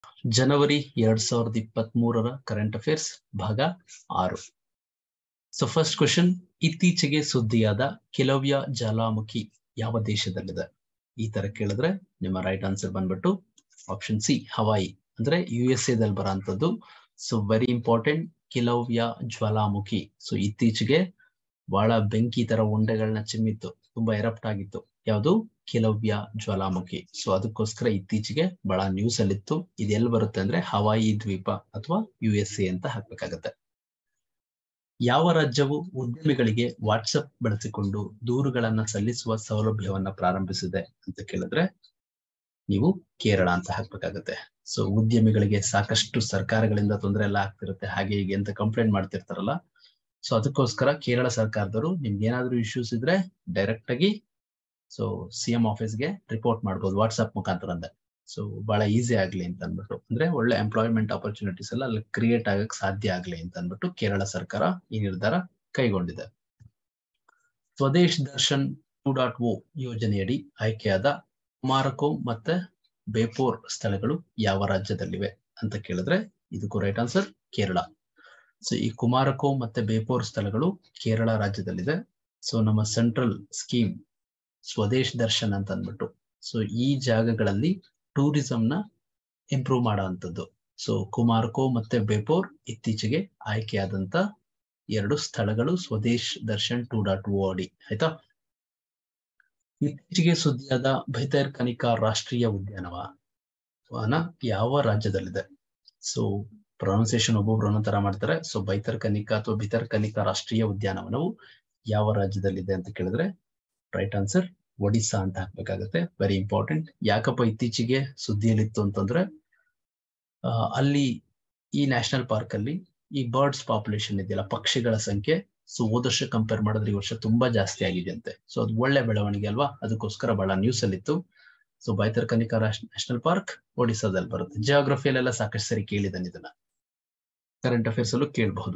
ಜನವರಿ ಎರಡ್ ಸಾವಿರದ ಇಪ್ಪತ್ತ್ ಮೂರರ ಕರೆಂಟ್ ಅಫೇರ್ಸ್ ಭಾಗ ಆರು ಸೊ ಫಸ್ಟ್ ಕ್ವಶನ್ ಇತ್ತೀಚೆಗೆ ಸುದ್ದಿಯಾದ ಕೆಲವ್ಯ ಜ್ವಾಲಾಮುಖಿ ಯಾವ ದೇಶದಲ್ಲಿದೆ ಈ ತರ ಕೇಳಿದ್ರೆ ನಿಮ್ಮ ರೈಟ್ ಆನ್ಸರ್ ಬಂದ್ಬಿಟ್ಟು ಆಪ್ಷನ್ ಸಿ ಹವಾಯಿ ಅಂದ್ರೆ ಯು ಎಸ್ ಎದಲ್ಲಿ ಬರೋಂಥದ್ದು ಸೊ ವೆರಿ ಇಂಪಾರ್ಟೆಂಟ್ ಕೆಲವ್ಯ ಜ್ವಾಲಾಮುಖಿ ಸೊ ಇತ್ತೀಚೆಗೆ ಬಹಳ ಬೆಂಕಿ ತರ ಉಂಡೆಗಳನ್ನ ಚಿಮ್ಮಿತ್ತು ತುಂಬಾ ಎರಪ್ಟ್ ಆಗಿತ್ತು ಯಾವುದು ಕೆಲವ್ಯ ಜ್ವಾಲಾಮುಖಿ ಸೊ ಅದಕ್ಕೋಸ್ಕರ ಇತ್ತೀಚೆಗೆ ಬಹಳ ನ್ಯೂಸ್ ಅಲ್ಲಿತ್ತು ಇದು ಎಲ್ಲಿ ಬರುತ್ತೆ ಅಂದ್ರೆ ಹವಾಯಿ ದ್ವೀಪ ಅಥವಾ ಯು ಎಸ್ ಎ ಅಂತ ಹಾಕ್ಬೇಕಾಗತ್ತೆ ಯಾವ ರಾಜ್ಯವು ಉದ್ಯಮಿಗಳಿಗೆ ವಾಟ್ಸಪ್ ಬಳಸಿಕೊಂಡು ದೂರುಗಳನ್ನ ಸಲ್ಲಿಸುವ ಸೌಲಭ್ಯವನ್ನ ಪ್ರಾರಂಭಿಸಿದೆ ಅಂತ ಕೇಳಿದ್ರೆ ನೀವು ಕೇರಳ ಅಂತ ಹಾಕ್ಬೇಕಾಗತ್ತೆ ಸೊ ಉದ್ಯಮಿಗಳಿಗೆ ಸಾಕಷ್ಟು ಸರ್ಕಾರಗಳಿಂದ ತೊಂದರೆ ಎಲ್ಲ ಆಗ್ತಿರುತ್ತೆ ಹಾಗೆ ಹೀಗೆ ಅಂತ ಕಂಪ್ಲೇಂಟ್ ಮಾಡ್ತಿರ್ತಾರಲ್ಲ ಸೊ ಅದಕ್ಕೋಸ್ಕರ ಕೇರಳ ಸರ್ಕಾರದವರು ನಿಮ್ಗೆ ಏನಾದ್ರು ಇಶ್ಯೂಸ್ ಇದ್ರೆ ಡೈರೆಕ್ಟ್ ಆಗಿ ಸೊ ಸಿ ಎಂ ಆಫೀಸ್ಗೆ ರಿಪೋರ್ಟ್ ಮಾಡ್ಬೋದು ವಾಟ್ಸ್ಆಪ್ ಮುಖಾಂತರ ಅಂದ ಸೊ ಬಹಳ ಈಸಿ ಆಗ್ಲಿ ಅಂತ ಅಂದ್ಬಿಟ್ಟು ಅಂದ್ರೆ ಒಳ್ಳೆ ಎಂಪ್ಲಾಯ್ಮೆಂಟ್ ಆಪರ್ಚುನಿಟೀಸ್ ಎಲ್ಲ ಅಲ್ಲಿ ಕ್ರಿಯೇಟ್ ಆಗಕ್ ಸಾಧ್ಯ ಆಗ್ಲಿ ಅಂತ ಅಂದ್ಬಿಟ್ಟು ಕೇರಳ ಸರ್ಕಾರ ಈ ನಿರ್ಧಾರ ಕೈಗೊಂಡಿದೆ Swadesh Darshan two dot O ಯೋಜನೆಯಡಿ ಆಯ್ಕೆಯಾದ ಕುಮಾರಕೋ ಮತ್ತೆ ಬೇಪೋರ್ ಸ್ಥಳಗಳು ಯಾವ ರಾಜ್ಯದಲ್ಲಿವೆ ಅಂತ ಕೇಳಿದ್ರೆ ಇದಕ್ಕೂ ರೈಟ್ ಆನ್ಸರ್ ಕೇರಳ ಸೊ ಈ ಕುಮಾರಕೋ ಮತ್ತೆ ಬೇಪೋರ್ ಸ್ಥಳಗಳು ಕೇರಳ ರಾಜ್ಯದಲ್ಲಿದೆ ಸೊ ನಮ್ಮ ಸೆಂಟ್ರಲ್ ಸ್ಕೀಮ್ ಸ್ವದೇಶ್ ದರ್ಶನ್ ಅಂತ ಅಂದ್ಬಿಟ್ಟು ಸೊ ಈ ಜಾಗಗಳಲ್ಲಿ ಟೂರಿಸಂ ನ ಇಂಪ್ರೂವ್ ಮಾಡೋ ಅಂಥದ್ದು ಸೊ ಕುಮಾರ್ಕೋ ಮತ್ತೆ ಬೇಪೋರ್ ಇತ್ತೀಚೆಗೆ ಆಯ್ಕೆಯಾದಂತ ಎರಡು ಸ್ಥಳಗಳು Swadesh Darshan two dot O ಅಡಿ ಆಯ್ತಾ ಇತ್ತೀಚೆಗೆ ಸುದ್ದಿಯಾದ ಭೈತರ್ ಕನಿಕಾ ರಾಷ್ಟ್ರೀಯ ಉದ್ಯಾನವನ ಯಾವ ರಾಜ್ಯದಲ್ಲಿದೆ ಸೊ ಪ್ರೊನೌನ್ಸಿಯೇಷನ್ ಒಬ್ಬೊಬ್ರು ಅನ್ನೋ ತರ ಮಾಡ್ತಾರೆ ಸೊ ಬೈತರ್ ಕನಿಕಾ ಅಥವಾ ಬಿತರ್ ಕನಿಕಾ ರಾಷ್ಟ್ರೀಯ ಉದ್ಯಾನವನವು ಯಾವ ರಾಜ್ಯದಲ್ಲಿದೆ ಅಂತ ಕೇಳಿದ್ರೆ ರೈಟ್ ಆನ್ಸರ್ ಒಡಿಸ್ಸಾ ಅಂತ ಹಾಕ್ಬೇಕಾಗತ್ತೆ ವೆರಿ ಇಂಪಾರ್ಟೆಂಟ್ ಯಾಕಪ್ಪ ಇತ್ತೀಚೆಗೆ ಸುದ್ದಿಯಲ್ಲಿತ್ತು ಅಂತಂದ್ರೆ ಅಲ್ಲಿ ಈ ನ್ಯಾಷನಲ್ ಪಾರ್ಕ್ ಅಲ್ಲಿ ಈ ಬರ್ಡ್ಸ್ ಪಾಪ್ಯುಲೇಷನ್ ಇದೆಯಲ್ಲ ಪಕ್ಷಿಗಳ ಸಂಖ್ಯೆ ಸೊ ಹೋದ ವರ್ಷ ಕಂಪೇರ್ ಮಾಡಿದ್ರೆ ಈ ವರ್ಷ ತುಂಬಾ ಜಾಸ್ತಿ ಆಗಿದೆ ಅಂತೆ ಸೊ ಅದು ಒಳ್ಳೆ ಬೆಳವಣಿಗೆ ಅಲ್ವಾ ಅದಕ್ಕೋಸ್ಕರ ಬಹಳ ನ್ಯೂಸ್ ಅಲ್ಲಿ ಇತ್ತು so Bhitarkanika national park ಒಡಿಸ್ಸಾದಲ್ಲಿ ಬರುತ್ತೆ ಜಿಯೋಗ್ರಫಿಯಲ್ಲೆಲ್ಲ ಸಾಕಷ್ಟು ಸರಿ ಕೇಳಿದ್ದಾನೆ ಇದನ್ನ ಕರೆಂಟ್ ಅಫೇರ್ಸ್ ಅಲ್ಲೂ ಕೇಳಬಹುದು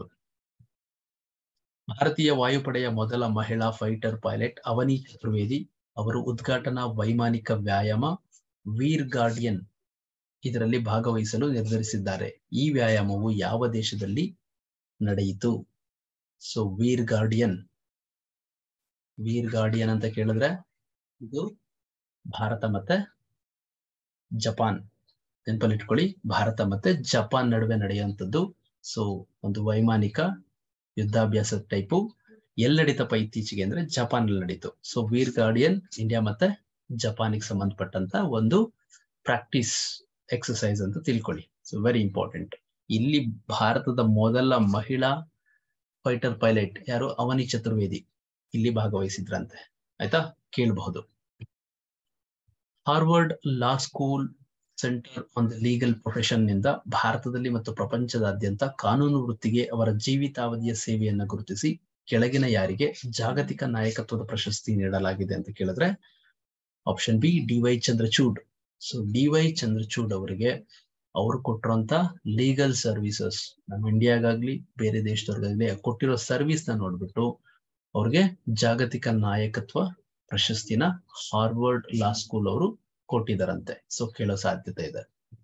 ಭಾರತೀಯ ವಾಯುಪಡೆಯ ಮೊದಲ ಮಹಿಳಾ ಫೈಟರ್ ಪೈಲಟ್ ಅವನಿ ಚತುರ್ವೇದಿ ಅವರು ಉದ್ಘಾಟನಾ ವೈಮಾನಿಕ ವ್ಯಾಯಾಮ ವೀರ್ ಗಾರ್ಡಿಯನ್ ಇದರಲ್ಲಿ ಭಾಗವಹಿಸಲು ನಿರ್ಧರಿಸಿದ್ದಾರೆ ಈ ವ್ಯಾಯಾಮವು ಯಾವ ದೇಶದಲ್ಲಿ ನಡೆಯಿತು so Veer Guardian Veer Guardian ಅಂತ ಕೇಳಿದ್ರೆ ಇದು ಭಾರತ ಮತ್ತೆ ಜಪಾನ್ ನೆನಪಲ್ಲಿ ಇಟ್ಕೊಳ್ಳಿ ಭಾರತ ಮತ್ತೆ ಜಪಾನ್ ನಡುವೆ ನಡೆಯುವಂಥದ್ದು ಸೊ ಒಂದು ವೈಮಾನಿಕ ಯುದ್ಧಾಭ್ಯಾಸ ಟೈಪು ಎಲ್ಲಿ ನಡೀತಪ್ಪ ಇತ್ತೀಚೆಗೆ ಅಂದ್ರೆ ಜಪಾನ್ ಅಲ್ಲಿ ನಡೀತು ಸೊ ವೀರ್ ಗಾರ್ಡಿಯನ್ ಇಂಡಿಯಾ ಮತ್ತೆ ಜಪಾನಿಗೆ ಸಂಬಂಧಪಟ್ಟಂತ ಒಂದು ಪ್ರಾಕ್ಟೀಸ್ ಎಕ್ಸಸೈಸ್ ಅಂತ ತಿಳ್ಕೊಳ್ಳಿ ಸೊ ವೆರಿ ಇಂಪಾರ್ಟೆಂಟ್ ಇಲ್ಲಿ ಭಾರತದ ಮೊದಲ ಮಹಿಳಾ ಫೈಟರ್ ಪೈಲಟ್ ಯಾರು ಅವನಿ ಚತುರ್ವೇದಿ ಇಲ್ಲಿ ಭಾಗವಹಿಸಿದ್ರಂತೆ ಆಯ್ತಾ ಕೇಳಬಹುದು Harvard law school centre on the legal profession ನಿಂದ ಭಾರತದಲ್ಲಿ ಮತ್ತು ಪ್ರಪಂಚದಾದ್ಯಂತ ಕಾನೂನು ವೃತ್ತಿಗೆ ಅವರ ಜೀವಿತಾವಧಿಯ ಸೇವೆಯನ್ನ ಗುರುತಿಸಿ ಕೆಳಗಿನ ಯಾರಿಗೆ ಜಾಗತಿಕ ನಾಯಕತ್ವದ ಪ್ರಶಸ್ತಿ ನೀಡಲಾಗಿದೆ ಅಂತ ಕೇಳಿದ್ರೆ option B D Y Chandrachud so D Y Chandrachud ಅವರಿಗೆ ಅವರು ಕೊಟ್ಟಿರುವಂತ ಲೀಗಲ್ ಸರ್ವಿಸಸ್ ನಮ್ಮ ಇಂಡಿಯಾಗಾಗ್ಲಿ ಬೇರೆ ದೇಶದವ್ರಿಗಾಗ್ಲಿ ಕೊಟ್ಟಿರೋ ಸರ್ವಿಸ್ ನ ನೋಡ್ಬಿಟ್ಟು ಅವ್ರಿಗೆ ಜಾಗತಿಕ ನಾಯಕತ್ವ ಪ್ರಶಸ್ತಿನ ಹಾರ್ವರ್ಡ್ ಲಾ ಸ್ಕೂಲ್ ಅವರು ಕೊಟ್ಟಿದಾರಂತೆ ಸೊ ಕೇಳೋ ಸಾಧ್ಯತೆ ಇದೆ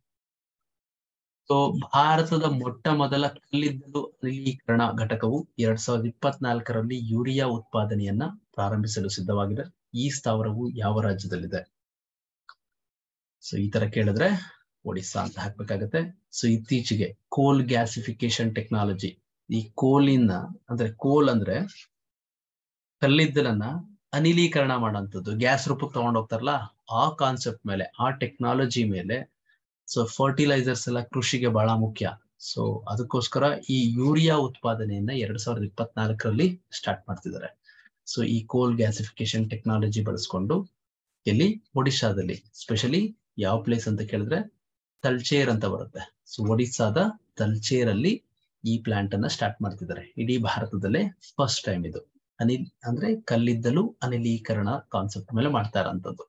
ಸೊ ಭಾರತದ ಮೊಟ್ಟ ಮೊದಲ ಕಲ್ಲಿದ್ದಲು ಅನಿಲೀಕರಣ ಘಟಕವು ಎರಡ್ ಸಾವಿರದ ಇಪ್ಪತ್ನಾಲ್ಕರಲ್ಲಿ ಯೂರಿಯಾ ಉತ್ಪಾದನೆಯನ್ನ ಪ್ರಾರಂಭಿಸಲು ಸಿದ್ಧವಾಗಿದೆ ಈ ಸ್ಥಾವರವು ಯಾವ ರಾಜ್ಯದಲ್ಲಿದೆ ಸೊ ಈ ತರ ಕೇಳಿದ್ರೆ ಒಡಿಸ್ಸಾ ಅಂತ ಹಾಕ್ಬೇಕಾಗತ್ತೆ ಸೊ ಇತ್ತೀಚೆಗೆ ಕೋಲ್ ಗ್ಯಾಸಿಫಿಕೇಶನ್ ಟೆಕ್ನಾಲಜಿ ಈ ಕೋಲಿನ ಅಂದ್ರೆ ಕೋಲ್ ಅಂದ್ರೆ ಕಲ್ಲಿದ್ದಲನ್ನ ಅನಿಲೀಕರಣ ಮಾಡೋಂಥದ್ದು ಗ್ಯಾಸ್ ರೂಪಕ್ಕೆ ತಗೊಂಡ್ ಹೋಗ್ತಾರಲ್ಲ ಆ ಕಾನ್ಸೆಪ್ಟ್ ಮೇಲೆ ಆ ಟೆಕ್ನಾಲಜಿ ಮೇಲೆ ಸೊ ಫರ್ಟಿಲೈಸರ್ಸ್ ಎಲ್ಲ ಕೃಷಿಗೆ ಬಹಳ ಮುಖ್ಯ ಸೊ ಅದಕ್ಕೋಸ್ಕರ ಈ ಯೂರಿಯಾ ಉತ್ಪಾದನೆಯನ್ನ ಎರಡ್ ಸಾವಿರದ ಇಪ್ಪತ್ನಾಲ್ಕರಲ್ಲಿ ಸ್ಟಾರ್ಟ್ ಮಾಡ್ತಿದ್ದಾರೆ ಸೊ ಈ ಕೋಲ್ ಗ್ಯಾಸಿಫಿಕೇಶನ್ ಟೆಕ್ನಾಲಜಿ ಬಳಸ್ಕೊಂಡು ಇಲ್ಲಿ ಒಡಿಶಾದಲ್ಲಿ ಸ್ಪೆಷಲಿ ಯಾವ ಪ್ಲೇಸ್ ಅಂತ ಕೇಳಿದ್ರೆ ತಲ್ಚೇರ್ ಅಂತ ಬರುತ್ತೆ ಸೊ ಒಡಿಸ್ಸಾದ ತಲ್ಚೇರ್ ಅಲ್ಲಿ ಈ ಪ್ಲಾಂಟ್ ಅನ್ನ ಸ್ಟಾರ್ಟ್ ಮಾಡ್ತಿದ್ದಾರೆ ಇಡೀ ಭಾರತದಲ್ಲೇ ಫಸ್ಟ್ ಟೈಮ್ ಇದು ಅನಿಲ್ ಅಂದ್ರೆ ಕಲ್ಲಿದ್ದಲು ಅನಿಲೀಕರಣ ಕಾನ್ಸೆಪ್ಟ್ ಮೇಲೆ ಮಾಡ್ತಾ ಇರೋಂಥದ್ದು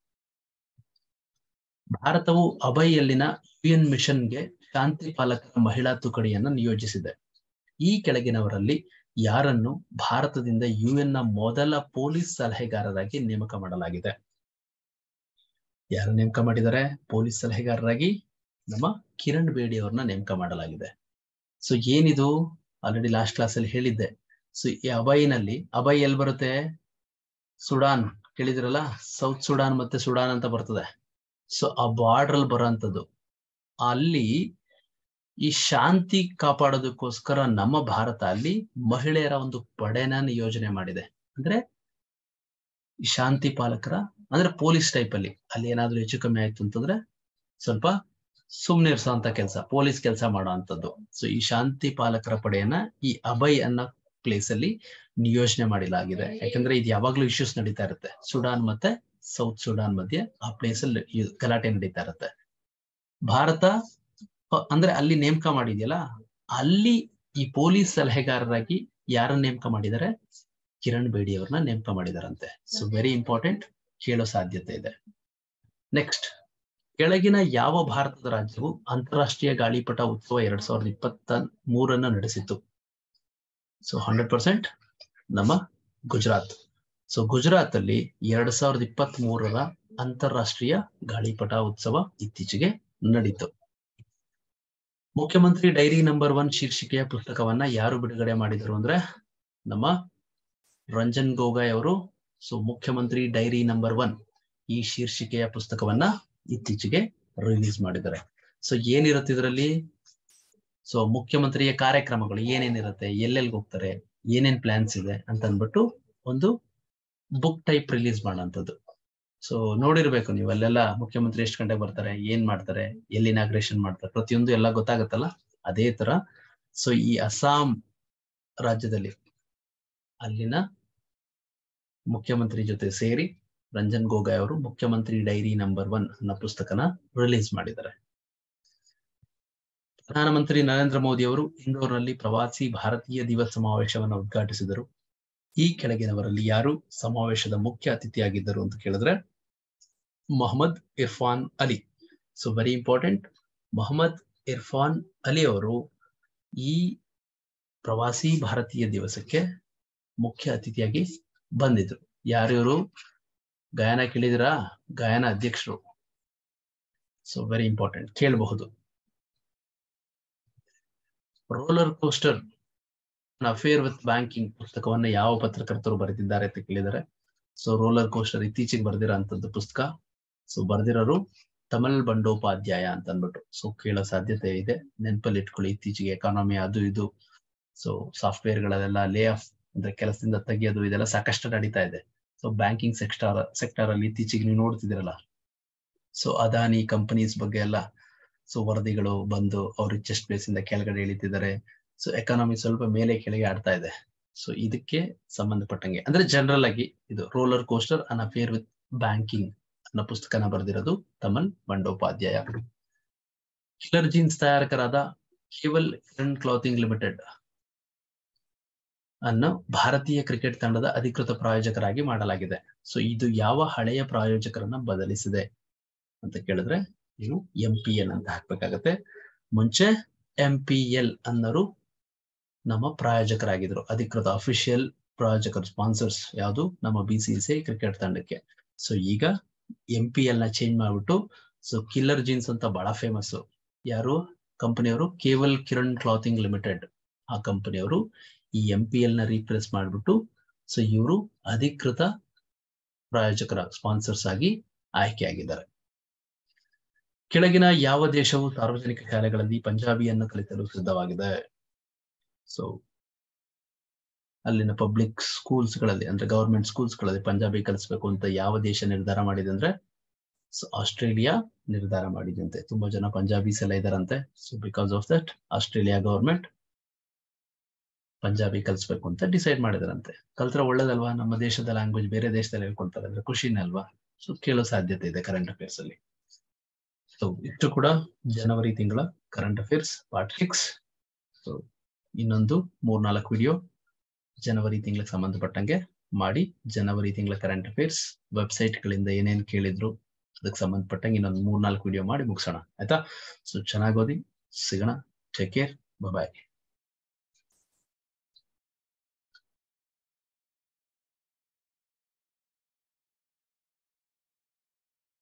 ಭಾರತವು ಅಭಯಲ್ಲಿನ ಯುಎನ್ ಮಿಷನ್ಗೆ ಶಾಂತಿ ಪಾಲಕರ ಮಹಿಳಾ ತುಕಡಿಯನ್ನ ನಿಯೋಜಿಸಿದೆ ಈ ಕೆಳಗಿನವರಲ್ಲಿ ಯಾರನ್ನು ಭಾರತದಿಂದ ಯುಎನ್ ನ ಮೊದಲ ಪೊಲೀಸ್ ಸಲಹೆಗಾರರಾಗಿ ನೇಮಕ ಮಾಡಲಾಗಿದೆ ಯಾರು ನೇಮಕ ಮಾಡಿದ್ದಾರೆ ಪೊಲೀಸ್ ಸಲಹೆಗಾರರಾಗಿ ನಮ್ಮ ಕಿರಣ್ ಬೇಡಿ ಅವ್ರನ್ನ ನೇಮಕ ಮಾಡಲಾಗಿದೆ ಸೊ ಏನಿದು ಆಲ್ರೆಡಿ ಲಾಸ್ಟ್ ಕ್ಲಾಸ್ ಅಲ್ಲಿ ಹೇಳಿದ್ದೆ ಸೊ ಈ ಅಬೈನಲ್ಲಿ ಅಬೈ ಎಲ್ಲಿ ಬರುತ್ತೆ ಸುಡಾನ್ ಕೇಳಿದಿರಲ್ಲ ಸೌತ್ ಸುಡಾನ್ ಮತ್ತೆ ಸುಡಾನ್ ಅಂತ ಬರ್ತದೆ ಸೊ ಆ ಬಾರ್ಡರ್ ಅಲ್ಲಿ ಬರೋಂಥದ್ದು ಅಲ್ಲಿ ಈ ಶಾಂತಿ ಕಾಪಾಡೋದಕ್ಕೋಸ್ಕರ ನಮ್ಮ ಭಾರತ ಅಲ್ಲಿ ಮಹಿಳೆಯರ ಒಂದು ಪಡೆನ ನಿಯೋಜನೆ ಮಾಡಿದೆ ಅಂದ್ರೆ ಈ ಶಾಂತಿ ಪಾಲಕರ ಅಂದ್ರೆ ಪೊಲೀಸ್ ಟೈಪ್ ಅಲ್ಲಿ ಅಲ್ಲಿ ಏನಾದ್ರೂ ಹೆಚ್ಚು ಕಮ್ಮಿ ಆಯ್ತು ಅಂತಂದ್ರೆ ಸ್ವಲ್ಪ ಸುಮ್ನೆ ಇರ್ಸೋಂತ ಕೆಲಸ ಪೊಲೀಸ್ ಕೆಲಸ ಮಾಡೋ ಅಂತದ್ದು ಸೊ ಈ ಶಾಂತಿ ಪಾಲಕರ ಪಡೆಯನ್ನ ಈ ಅಭಯ್ ಅನ್ನೋ ಪ್ಲೇಸ್ ಅಲ್ಲಿ ನಿಯೋಜನೆ ಮಾಡಿಲಾಗಿದೆ ಯಾಕಂದ್ರೆ ಇದು ಯಾವಾಗ್ಲೂ ಇಶ್ಯೂಸ್ ನಡೀತಾ ಇರುತ್ತೆ ಸುಡಾನ್ ಮತ್ತೆ ಸೌತ್ ಸುಡಾನ್ ಮಧ್ಯೆ ಆ ಪ್ಲೇಸ್ ಅಲ್ಲಿ ಗಲಾಟೆ ನಡೀತಾ ಇರುತ್ತೆ ಭಾರತ ಅಂದ್ರೆ ಅಲ್ಲಿ ನೇಮಕ ಮಾಡಿದ್ಯಲ್ಲ ಅಲ್ಲಿ ಈ ಪೊಲೀಸ್ ಸಲಹೆಗಾರರಾಗಿ ಯಾರನ್ನ ನೇಮಕ ಮಾಡಿದ್ದಾರೆ ಕಿರಣ್ ಬೇಡಿ ಅವ್ರನ್ನ ನೇಮಕ ಮಾಡಿದಾರಂತೆ ಸೊ ವೆರಿ ಇಂಪಾರ್ಟೆಂಟ್ ಕೇಳೋ ಸಾಧ್ಯತೆ ಇದೆ ನೆಕ್ಸ್ಟ್ ಕೆಳಗಿನ ಯಾವ ಭಾರತದ ರಾಜ್ಯವು ಅಂತಾರಾಷ್ಟ್ರೀಯ ಗಾಳಿಪಟ ಉತ್ಸವ ಎರಡ್ ಸಾವಿರದ ಇಪ್ಪತ್ತ ಮೂರನ್ನ ನಡೆಸಿತು ಸೊ ಹಂಡ್ರೆಡ್ ಪರ್ಸೆಂಟ್ ನಮ್ಮ ಗುಜರಾತ್ ಸೊ ಗುಜರಾತ್ ಅಲ್ಲಿ ಎರಡ್ ಸಾವಿರದ ಇಪ್ಪತ್ತ್ ಮೂರರ ಅಂತಾರಾಷ್ಟ್ರೀಯ ಗಾಳಿಪಟ ಉತ್ಸವ ಇತ್ತೀಚೆಗೆ ನಡೀತು ಮುಖ್ಯಮಂತ್ರಿ ಡೈರಿ ನಂಬರ್ ಒನ್ ಶೀರ್ಷಿಕೆಯ ಪುಸ್ತಕವನ್ನ ಯಾರು ಬಿಡುಗಡೆ ಮಾಡಿದರು ಅಂದ್ರೆ ನಮ್ಮ ರಂಜನ್ ಗೋಗಾಯ್ ಅವರು ಸೊ ಮುಖ್ಯಮಂತ್ರಿ ಡೈರಿ ನಂಬರ್ ಒನ್ ಈ ಶೀರ್ಷಿಕೆಯ ಪುಸ್ತಕವನ್ನ ಇತ್ತೀಚೆಗೆ ರಿಲೀಸ್ ಮಾಡಿದ್ದಾರೆ ಸೊ ಏನಿರುತ್ತೆ ಇದರಲ್ಲಿ ಸೊ ಮುಖ್ಯಮಂತ್ರಿಯ ಕಾರ್ಯಕ್ರಮಗಳು ಏನೇನಿರುತ್ತೆ ಎಲ್ಲೆಲ್ಗೆ ಹೋಗ್ತಾರೆ ಏನೇನ್ ಪ್ಲಾನ್ಸ್ ಇದೆ ಅಂತ ಅಂದ್ಬಿಟ್ಟು ಒಂದು ಬುಕ್ ಟೈಪ್ ರಿಲೀಸ್ ಮಾಡೋಂಥದ್ದು ಸೊ ನೋಡಿರ್ಬೇಕು ನೀವು ಅಲ್ಲೆಲ್ಲ ಮುಖ್ಯಮಂತ್ರಿ ಎಷ್ಟು ಗಂಟೆಗೆ ಬರ್ತಾರೆ ಏನ್ ಮಾಡ್ತಾರೆ ಎಲ್ಲಿ ಇನಾಗ್ರೇಷನ್ ಮಾಡ್ತಾರೆ ಪ್ರತಿಯೊಂದು ಎಲ್ಲ ಗೊತ್ತಾಗತ್ತಲ್ಲ ಅದೇ ತರ ಸೊ ಈ ಅಸ್ಸಾಂ ರಾಜ್ಯದಲ್ಲಿ ಅಲ್ಲಿನ ಮುಖ್ಯಮಂತ್ರಿ ಜೊತೆ ಸೇರಿ ರಂಜನ್ ಗೋಗಾಯ್ ಅವರು ಮುಖ್ಯಮಂತ್ರಿ ಡೈರಿ ನಂಬರ್ ಒನ್ ಅನ್ನೋ ಪುಸ್ತಕನ ರಿಲೀಸ್ ಮಾಡಿದ್ದಾರೆ ಪ್ರಧಾನಮಂತ್ರಿ ನರೇಂದ್ರ ಮೋದಿ ಅವರು ಇಂದೋರ್ನಲ್ಲಿ ಪ್ರವಾಸಿ ಭಾರತೀಯ ದಿವಸ್ ಸಮಾವೇಶವನ್ನು ಉದ್ಘಾಟಿಸಿದರು ಈ ಕೆಳಗಿನವರಲ್ಲಿ ಯಾರು ಸಮಾವೇಶದ ಮುಖ್ಯ ಅತಿಥಿಯಾಗಿದ್ದರು ಅಂತ ಕೇಳಿದ್ರೆ Mohammed Irfan Ali so very important Mohammed Irfan Ali ಅವರು ಈ ಪ್ರವಾಸಿ ಭಾರತೀಯ ದಿವಸಕ್ಕೆ ಮುಖ್ಯ ಅತಿಥಿಯಾಗಿ ಬಂದಿದ್ರು ಯಾರಿವರು ಗಾಯನ ಕೇಳಿದಿರಾ ಗಾಯನ ಅಧ್ಯಕ್ಷರು ಸೊ ವೆರಿ ಇಂಪಾರ್ಟೆಂಟ್ ಕೇಳಬಹುದು roller coaster affair with banking ಪುಸ್ತಕವನ್ನ ಯಾವ ಪತ್ರಕರ್ತರು ಬರೆದಿದ್ದಾರೆ ಅಂತ ಕೇಳಿದ್ದಾರೆ ಸೊ ರೋಲರ್ ಕೋಸ್ಟರ್ ಇತ್ತೀಚೆಗೆ ಬರ್ದಿರೋ ಅಂತದ್ದು ಪುಸ್ತಕ ಸೊ ಬರ್ದಿರೋರು ತಮಲ್ ಬಂಡೋಪಾಧ್ಯಾಯ ಅಂತ ಅಂದ್ಬಿಟ್ಟು ಸೊ ಕೇಳೋ ಸಾಧ್ಯತೆ ಇದೆ ನೆನಪಲ್ಲಿ ಇಟ್ಕೊಳ್ಳಿ ಇತ್ತೀಚೆಗೆ ಎಕಾನಮಿ ಅದು ಇದು ಸೊ ಸಾಫ್ಟ್ವೇರ್ ಗಳಲ್ಲೆಲ್ಲ ಲೇ ಆಫ್ ಅಂದ್ರೆ ಕೆಲಸದಿಂದ ತೆಗಿಯೋದು ಇದೆಲ್ಲ ಸಾಕಷ್ಟು ನಡೀತಾ ಇದೆ ಸೊ ಬ್ಯಾಂಕಿಂಗ್ ಸೆಕ್ಟರ್ ಸೆಕ್ಟರ್ ಅಲ್ಲಿ ಇತ್ತೀಚೆಗೆ ನೀವು ನೋಡ್ತಿದ್ದೀರಲ್ಲ ಸೊ ಅದಾನಿ ಕಂಪನೀಸ್ ಬಗ್ಗೆ ಎಲ್ಲ ಸೊ ವರದಿಗಳು ಬಂದು ಅವ್ರ ರಿಚೆಸ್ಟ್ ಪ್ಲೇಸ್ ಇಂದ ಕೆಳಗಡೆ ಇಳಿತಿದ್ದಾರೆ ಸೊ ಎಕಾನಮಿ ಸ್ವಲ್ಪ ಮೇಲೆ ಕೆಳಗೆ ಆಡ್ತಾ ಇದೆ ಸೊ ಇದಕ್ಕೆ ಸಂಬಂಧಪಟ್ಟಂಗೆ ಅಂದ್ರೆ ಜನರಲ್ ಆಗಿ ಇದು roller coaster an affair with banking ಅನ್ನೋ ಪುಸ್ತಕನ ಬರೆದಿರೋದು ತಮನ್ ಬಂಡೋಪಾಧ್ಯಾಯ ಕಿಲರ್ ಜೀನ್ಸ್ ತಯಾರಕರಾದ ಕೇವಲ್ ಕಿರಣ್ ಕ್ಲಾತಿಂಗ್ ಲಿಮಿಟೆಡ್ ಅನ್ನು ಭಾರತೀಯ ಕ್ರಿಕೆಟ್ ತಂಡದ ಅಧಿಕೃತ ಪ್ರಾಯೋಜಕರಾಗಿ ಮಾಡಲಾಗಿದೆ ಸೊ ಇದು ಯಾವ ಹಳೆಯ ಪ್ರಾಯೋಜಕರನ್ನ ಬದಲಿಸಿದೆ ಅಂತ ಕೇಳಿದ್ರೆ ನೀವು ಎಂ ಪಿ ಎಲ್ ಅಂತ ಹಾಕ್ಬೇಕಾಗತ್ತೆ ಮುಂಚೆ ಎಂ ಪಿ ಎಲ್ ಅನ್ನೋರು ನಮ್ಮ ಪ್ರಾಯೋಜಕರಾಗಿದ್ರು ಅಧಿಕೃತ ಅಫಿಷಿಯಲ್ ಪ್ರಾಯೋಜಕರು ಸ್ಪಾನ್ಸರ್ಸ್ ಯಾವುದು ನಮ್ಮ ಬಿ ಸಿ ಸಿ ಕ್ರಿಕೆಟ್ ತಂಡಕ್ಕೆ ಸೊ ಈಗ ಎಂ ಪಿ ಎಲ್ ನ ಚೇಂಜ್ ಮಾಡ್ಬಿಟ್ಟು ಸೊ ಕಿಲ್ಲರ್ ಜೀನ್ಸ್ ಅಂತ ಬಹಳ ಫೇಮಸ್ ಯಾರು ಕಂಪನಿಯವರು ಕೇವಲ್ ಕಿರಣ್ ಕ್ಲಾತಿಂಗ್ ಲಿಮಿಟೆಡ್ ಆ ಕಂಪನಿಯವರು ಈ ಎಂ ಪಿ ಎಲ್ ನ ರೀಪ್ಲೇಸ್ ಮಾಡಿಬಿಟ್ಟು ಸೊ ಇವರು ಅಧಿಕೃತ ಪ್ರಾಯೋಜಕರ ಸ್ಪಾನ್ಸರ್ಸ್ ಆಗಿ ಆಯ್ಕೆಯಾಗಿದ್ದಾರೆ ಕೆಳಗಿನ ಯಾವ ದೇಶವು ಸಾರ್ವಜನಿಕ ಶಾಲೆಗಳಲ್ಲಿ ಪಂಜಾಬಿಯನ್ನು ಕಲಿಸಲು ಸಿದ್ಧವಾಗಿದೆ ಸೊ ಅಲ್ಲಿನ ಪಬ್ಲಿಕ್ ಸ್ಕೂಲ್ಸ್ ಗಳಲ್ಲಿ ಅಂದ್ರೆ ಗವರ್ಮೆಂಟ್ ಸ್ಕೂಲ್ಸ್ ಗಳಲ್ಲಿ ಪಂಜಾಬಿ ಕಲಿಸ್ಬೇಕು ಅಂತ ಯಾವ ದೇಶ ನಿರ್ಧಾರ ಮಾಡಿದೆ ಅಂದ್ರೆ ಆಸ್ಟ್ರೇಲಿಯಾ ನಿರ್ಧಾರ ಮಾಡಿದಂತೆ ತುಂಬಾ ಜನ ಪಂಜಾಬೀಸ್ ಎಲ್ಲ ಇದಾರಂತೆ so because of that Australia government Punjabi ಕಲಿಸ್ಬೇಕು ಅಂತ ಡಿಸೈಡ್ ಮಾಡಿದಾರಂತೆ ಕಲ್ತ್ರೆ ಒಳ್ಳೇದಲ್ವಾ ನಮ್ಮ ದೇಶದ ಲ್ಯಾಂಗ್ವೇಜ್ ಬೇರೆ ದೇಶದಲ್ಲಿ ಹೇಳ್ಕೊಳ್ತಾರೆ ಅಂದ್ರೆ ಖುಷಿನೇ ಅಲ್ವಾ ಸೊ ಕೇಳೋ ಸಾಧ್ಯತೆ ಇದೆ ಕರೆಂಟ್ ಅಫೇರ್ಸ್ ಅಲ್ಲಿ ಸೊ ಇಷ್ಟು ಕೂಡ ಜನವರಿ ತಿಂಗಳ current affairs part six so ಇನ್ನೊಂದು ಮೂರ್ನಾಲ್ಕು ವಿಡಿಯೋ ಜನವರಿ ತಿಂಗಳಿಗೆ ಸಂಬಂಧಪಟ್ಟಂಗೆ ಮಾಡಿ ಜನವರಿ ತಿಂಗಳ ಕರೆಂಟ್ ಅಫೇರ್ಸ್ ವೆಬ್ಸೈಟ್ ಗಳಿಂದ ಏನೇನ್ ಕೇಳಿದ್ರು ಅದಕ್ಕೆ ಸಂಬಂಧಪಟ್ಟಂಗೆ ಇನ್ನೊಂದು ಮೂರ್ನಾಲ್ಕು ವಿಡಿಯೋ ಮಾಡಿ ಮುಗಿಸೋಣ ಆಯ್ತಾ ಸೊ ಚೆನ್ನಾಗಿ ಓದಿ ಸಿಗೋಣ ಟೇಕ್ ಕೇರ್ ಬಾಯ್